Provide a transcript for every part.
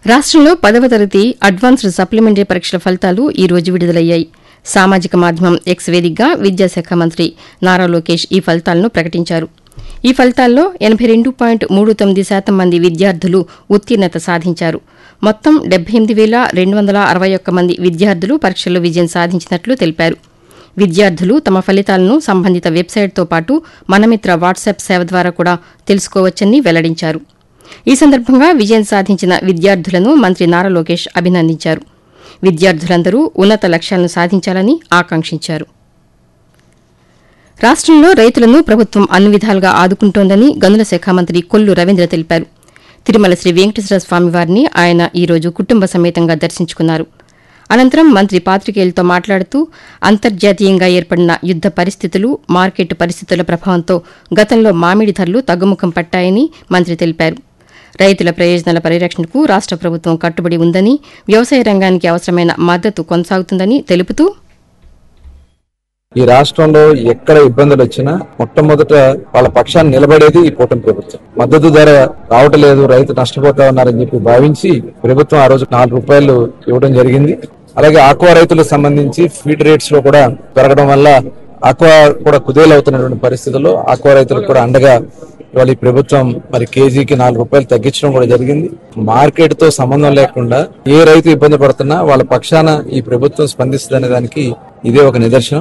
రాష్ట్రంలో పదవ తరగతి అడ్వాన్స్డ్ సప్లిమెంటరీ పరీక్షల ఫలితాలు ఈ రోజు విడుదలయ్యాయి సామాజిక మాధ్యమం ఎక్స్ వేదికగా విద్యాశాఖ మంత్రి నారా లోకేష్ ఈ ఫలితాలను ప్రకటించారు ఈ ఫలితాల్లో ఎనబై రెండు పాయింట్ మూడు తొమ్మిది శాతం మంది విద్యార్థులు ఉత్తీర్ణత సాధించారు మొత్తం డెబ్బై ఎనిమిది వేల రెండు వందల అరవై ఒక్క మంది విద్యార్థులు పరీక్షల్లో విజయం సాధించినట్లు తెలిపారు విద్యార్థులు తమ ఫలితాలను సంబంధిత వెబ్సైట్తో పాటు మనమిత్ర వాట్సాప్ సేవ ద్వారా కూడా తెలుసుకోవచ్చని వెల్లడించారు ఈ సందర్భంగా విజయం సాధించిన విద్యార్థులను మంత్రి నారా లోకేష్ అభినందించారు విద్యార్థులందరూ ఉన్నత లక్ష్యాలను సాధించాలని ఆకాంక్షించారు రాష్ట్రంలో రైతులను ప్రభుత్వం అన్ని విధాలుగా ఆదుకుంటోందని గనుల శాఖ మంత్రి కొల్లు రవీంద్ర తెలిపారు తిరుమల శ్రీ వెంకటేశ్వర స్వామి వారిని ఆయన ఈ రోజు కుటుంబ సమేతంగా దర్శించుకున్నారు అనంతరం మంత్రి పాత్రికేయులతో మాట్లాడుతూ అంతర్జాతీయంగా ఏర్పడిన యుద్ద పరిస్థితులు మార్కెట్ పరిస్థితుల ప్రభావంతో గతంలో మామిడి ధరలు తగ్గుముఖం పట్టాయని మంత్రి తెలిపారు రైతుల ప్రయోజనాల పరిరక్షణకు రాష్ట ప్రభుత్వం కట్టుబడి ఉందని వ్యవసాయ రంగానికి అవసరమైన మద్దతు కొనసాగుతుందని తెలుపుతూ ఈ రాష్ట్రంలో ఎక్కడ ఇబ్బందులు వచ్చినా మొట్టమొదట వాళ్ళ పక్షాన్ని నిలబడేది ఈ కూటమి ప్రభుత్వం మద్దతు ధర రావటం లేదు రైతు నష్టపోతా ఉన్నారని చెప్పి భావించి ప్రభుత్వం ఆ రోజు నాలుగు రూపాయలు ఇవ్వడం జరిగింది అలాగే ఆక్వా రైతులకు సంబంధించి ఫీడ్ రేట్స్ లో కూడా పెరగడం వల్ల ఆక్వా కూడా కుదేలవుతున్నటువంటి పరిస్థితుల్లో ఆక్వా రైతులకు కూడా అండగా ఇవాళ ఈ ప్రభుత్వం మరి కేజీకి నాలుగు రూపాయలు తగ్గించడం కూడా జరిగింది మార్కెట్ తో సంబంధం లేకుండా ఏ రైతు ఇబ్బంది పడుతున్నా వాళ్ళ పక్షాన ఈ ప్రభుత్వం స్పందిస్తుందనే దానికి ఇదే ఒక నిదర్శనం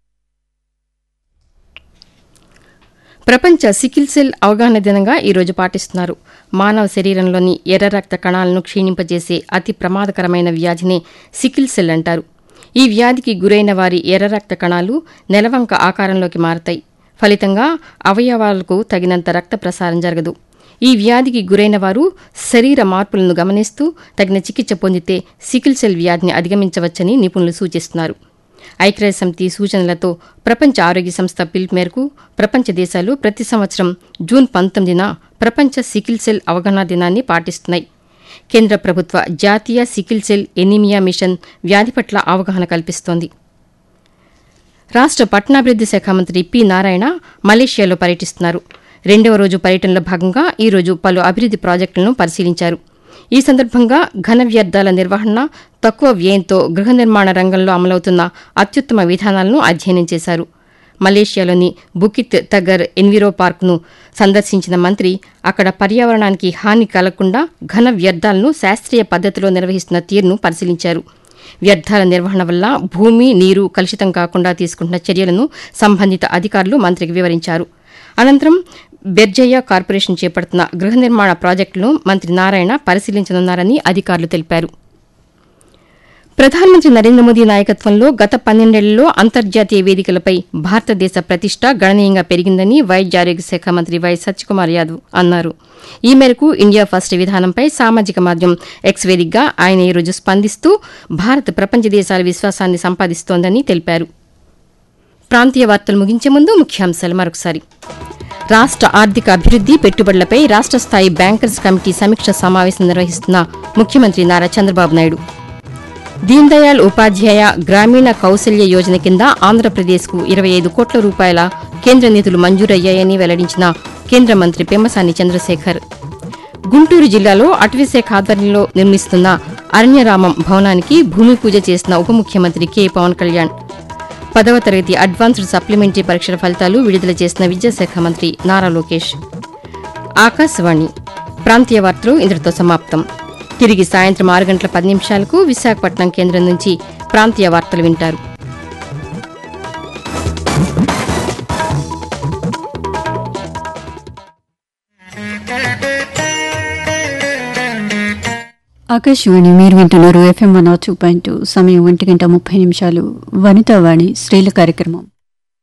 ప్రపంచ సికిల్ సెల్ అవగాహన దినంగా ఈ రోజు పాటిస్తున్నారు మానవ శరీరంలోని ఎర్ర రక్త కణాలను క్షీణింపజేసే అతి ప్రమాదకరమైన వ్యాధినే సికిల్ సెల్ అంటారు ఈ వ్యాధికి గురైన వారి ఎర్ర రక్త కణాలు నెలవంక ఆకారంలోకి మారతాయి ఫలితంగా అవయవాలకు తగినంత రక్త ప్రసారం జరగదు ఈ వ్యాధికి గురైన వారు శరీర మార్పులను గమనిస్తూ తగిన చికిత్స పొందితే సికిల్ సెల్ వ్యాధిని అధిగమించవచ్చని నిపుణులు సూచిస్తున్నారు ఐక్యరాజ్య సమితి సూచనలతో ప్రపంచ ఆరోగ్య సంస్థ పిలుపు మేరకు ప్రపంచ దేశాలు ప్రతి సంవత్సరం జూన్ పంతొమ్మిదిన ప్రపంచ సికిల్ సెల్ అవగాహన దినాన్ని పాటిస్తున్నాయి కేంద్ర ప్రభుత్వ జాతీయ సికిల్ సెల్ ఎనీమియా మిషన్ వ్యాధి పట్ల అవగాహన కల్పిస్తోంది రాష్ట పట్టణాభివృద్ది శాఖ మంత్రి పి నారాయణ మలేషియాలో పర్యటిస్తున్నారు రెండవ రోజు పర్యటనలో భాగంగా ఈ రోజు పలు అభివృద్ది ప్రాజెక్టులను పరిశీలించారు ఈ సందర్భంగా ఘన వ్యర్థాల నిర్వహణ తక్కువ వ్యయంతో గృహ నిర్మాణ రంగంలో అమలవుతున్న అత్యుత్తమ విధానాలను అధ్యయనం చేశారు మలేషియాలోని బుకిత్ తగర్ ఎన్విరో పార్క్ను సందర్శించిన మంత్రి అక్కడ పర్యావరణానికి హాని కలగకుండా ఘన వ్యర్థాలను శాస్త్రీయ పద్దతిలో నిర్వహిస్తున్న తీరును పరిశీలించారు వ్యర్థాల నిర్వహణ వల్ల భూమి నీరు కలుషితం కాకుండా తీసుకుంటున్న చర్యలను సంబంధిత అధికారులు మంత్రికి వివరించారు అనంతరం బెర్జయ్య కార్పొరేషన్ చేపడుతున్న గృహ నిర్మాణ ప్రాజెక్టులను మంత్రి నారాయణ పరిశీలించనున్నారని అధికారులు తెలిపారు ప్రధానమంత్రి నరేంద్ర మోదీ నాయకత్వంలో గత పన్నెండేళ్లలో అంతర్జాతీయ వేదికలపై భారతదేశ ప్రతిష్ట గణనీయంగా పెరిగిందని వైద్య ఆరోగ్య శాఖ మంత్రి వై సత్యకుమార్ యాదవ్ అన్నారు ఈ మేరకు ఇండియా ఫస్ట్ విధానంపై సామాజిక మాధ్యమం ఎక్స్ వేదికగా ఆయన ఈరోజు స్పందిస్తూ భారత్ ప్రపంచ దేశాల విశ్వాసాన్ని సంపాదిస్తోందని తెలిపారు ప్రాంతీయ వార్తలు ముగించే ముందు ముఖ్యాంశాలు మరొకసారి రాష్ట ఆర్థిక అభివృద్ది పెట్టుబడులపై రాష్ట స్థాయి బ్యాంకర్స్ కమిటీ సమీక్ష సమావేశం నిర్వహిస్తున్న ముఖ్యమంత్రి నారా చంద్రబాబు నాయుడు దీన్ దయాళ్ ఉపాధ్యాయ గ్రామీణ కౌశల్య యోజన కింద ఆంధ్రప్రదేశ్కు ఇరవై ఐదు కోట్ల రూపాయల కేంద్ర నిధులు మంజూరయ్యాయని వెల్లడించిన కేంద్ర మంత్రి పెమ్మసాని చంద్రశేఖర్ గుంటూరు జిల్లాలో అటవీశాఖ ఆధ్వర్యంలో నిర్మిస్తున్న అరణ్యరామం భవనానికి భూమి పూజ చేసిన ఉప ముఖ్యమంత్రి కె పవన్ కళ్యాణ్ పదవ తరగతి అడ్వాన్స్డ్ సప్లిమెంటరీ పరీక్షల ఫలితాలు విడుదల చేసిన విద్యాశాఖ మంత్రి నారా లోకేష్ ఆకాశవాణి ప్రాంతీయ వార్తలు ఇంతటితో సమాప్తం తిరిగి సాయంత్రం ఆరు గంటల పది నిమిషాలకు విశాఖపట్నం కేంద్రం నుంచి ప్రాంతీయ వార్తలు వింటారు ఆకాశవాణి మీరు వింటున్నారు ఎఫ్ఎం వన్ టూ పాయింట్ సమయం ఒంటి గంట ముప్పై నిమిషాలు వనితావాణి స్త్రీల కార్యక్రమం